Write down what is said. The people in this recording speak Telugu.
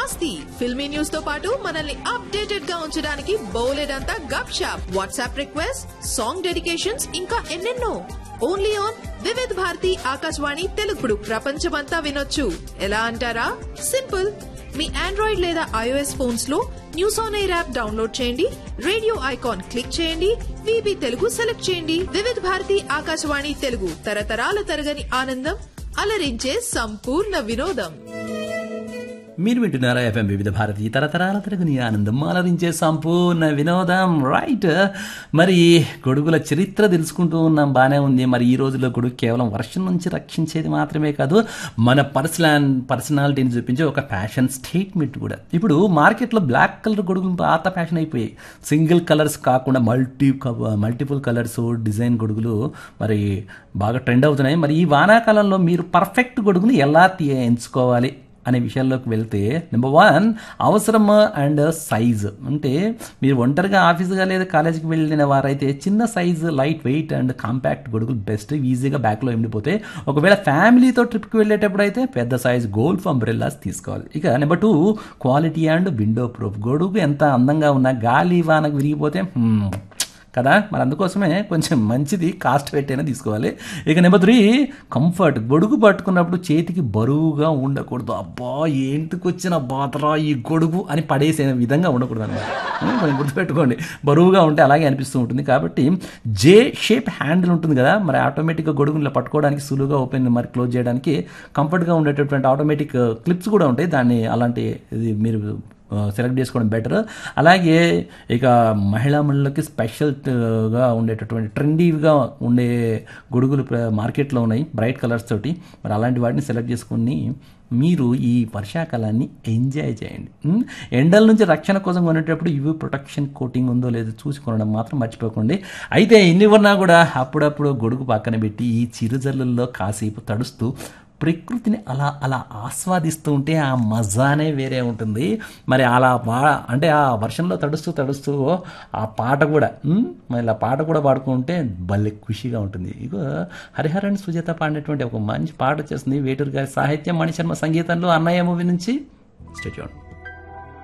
మస్తీ ఫిల్మీ న్యూస్ తో పాటు మనల్ని అప్డేటెడ్ గా ఉంచడానికి బోలెడంతా గప్ షాప్ వాట్సాప్ రిక్వెస్ట్ సాంగ్ డెడికేషన్స్ ఇంకా ఎన్నెన్నో ఓన్లీ ఆన్ వివిధ్ భారతి ఆకాశవాణి తెలుగుడు ప్రపంచమంతా వినొచ్చు ఎలా అంటారా సింపుల్ మీ ఆండ్రాయిడ్ లేదా ఐఓఎస్ ఫోన్స్ లో news on air app download చేయండి రేడియో ఐకాన్ క్లిక్ చేయండి విబి తెలుగు సెలెక్ట్ చేయండి వివిధ భారతి ఆకాశవాణి తెలుగు తరతరాల తరగని ఆనందం అలరించే సంపూర్ణ వినోదం మీరు వింటున్నారా ఎఫ్ఎం వివిధ భారతి తరతరాల తరగని ఆనందం ఆలరించే సంపూర్ణ వినోదం రైట్ మరి గొడుగుల చరిత్ర తెలుసుకుంటూ ఉన్నాం బాగానే ఉంది మరి ఈ రోజుల్లో గొడుగు కేవలం వర్షం నుంచి రక్షించేది మాత్రమే కాదు మన పర్సనల్ పర్సనాలిటీని చూపించే ఒక ఫ్యాషన్ స్టేట్మెంట్ కూడా ఇప్పుడు మార్కెట్లో బ్లాక్ కలర్ గొడుగులు పాత ఫ్యాషన్ అయిపోయాయి సింగిల్ కలర్స్ కాకుండా మల్టీ మల్టిపుల్ కలర్స్ డిజైన్ గొడుగులు మరి బాగా ట్రెండ్ అవుతున్నాయి మరి ఈ వానాకాలంలో మీరు పర్ఫెక్ట్ గొడుగుని ఎలా తీ- ఎంచుకోవాలి అనే విషయాల్లోకి వెళ్తే నెంబర్ వన్ అవసరం అండ్ సైజ్ అంటే మీరు ఒంటరిగా ఆఫీస్గా లేదా కాలేజీకి వెళ్ళిన వారైతే చిన్న size light weight and compact గొడుగులు బెస్ట్ ఈజీగా బ్యాక్లో ఎండిపోతే ఒకవేళ ఫ్యామిలీతో ట్రిప్కి వెళ్ళేటప్పుడు అయితే పెద్ద సైజ్ గోల్ఫ్ అంబ్రెల్లాస్ తీసుకోవాలి ఇక number two quality and window proof గొడుగు ఎంత అందంగా ఉన్నా గాలి వానకు విరిగిపోతే hmm, కదా మరి అందుకోసమే కొంచెం మంచిది కాస్ట్ పెట్టైనా తీసుకోవాలి ఇక నెంబర్ త్రీ కంఫర్ట్ గొడుగు పట్టుకున్నప్పుడు చేతికి బరువుగా ఉండకూడదు అబ్బా ఏంటికి వచ్చిన బాతరా ఈ గొడుగు అని పడేసే విధంగా ఉండకూడదు అనమాట కొంచెం గుర్తుపెట్టుకోండి బరువుగా ఉంటే అలాగే అనిపిస్తూ ఉంటుంది కాబట్టి జే షేప్ హ్యాండిల్ ఉంటుంది కదా మరి ఆటోమేటిక్గా గొడుగుని ఇలా పట్టుకోవడానికి సులువుగా ఓపెన్ మరి క్లోజ్ చేయడానికి కంఫర్ట్గా ఉండేటటువంటి ఆటోమేటిక్ క్లిప్స్ కూడా ఉంటాయి దాన్ని అలాంటి ఇది మీరు సెలెక్ట్ చేసుకోవడం బెటర్ అలాగే ఇక మహిళా మహిళలకి స్పెషల్గా ఉండేటటువంటి ట్రెండీగా ఉండే గొడుగులు ప్ర- మార్కెట్లో ఉన్నాయి బ్రైట్ కలర్స్ తోటి మరి అలాంటి వాటిని సెలెక్ట్ చేసుకుని మీరు ఈ వర్షాకాలాన్ని ఎంజాయ్ చేయండి ఉమ్, ఎండల నుంచి రక్షణ కోసం కొనేటప్పుడు ఇవి ప్రొటెక్షన్ కోటింగ్ ఉందో లేదో చూసి కొనడం మాత్రం మర్చిపోకండి అయితే ఇన్ని ఉన్నా కూడా అప్పుడప్పుడు గొడుగు పక్కన పెట్టి ఈ చిరుజల్లుల్లో కాసేపు తడుస్తూ ప్రకృతిని అలా అలా ఆస్వాదిస్తూ ఉంటే ఆ మజానే వేరే ఉంటుంది మరి అలా వా అంటే ఆ వర్షంలో తడుస్తూ తడుస్తూ ఆ పాట కూడా ఉమ్, మరి ఆ పాట కూడా పాడుకుంటే భలే ఖుషిగా ఉంటుంది ఇగో హరిహరన్ సుజాత పాడినటువంటి ఒక మంచి పాట వచ్చేస్తుంది వేటూరు గారి సాహిత్యం మణిశర్మ సంగీతంలో అన్నయ్య మూవీ నుంచి స్టేట్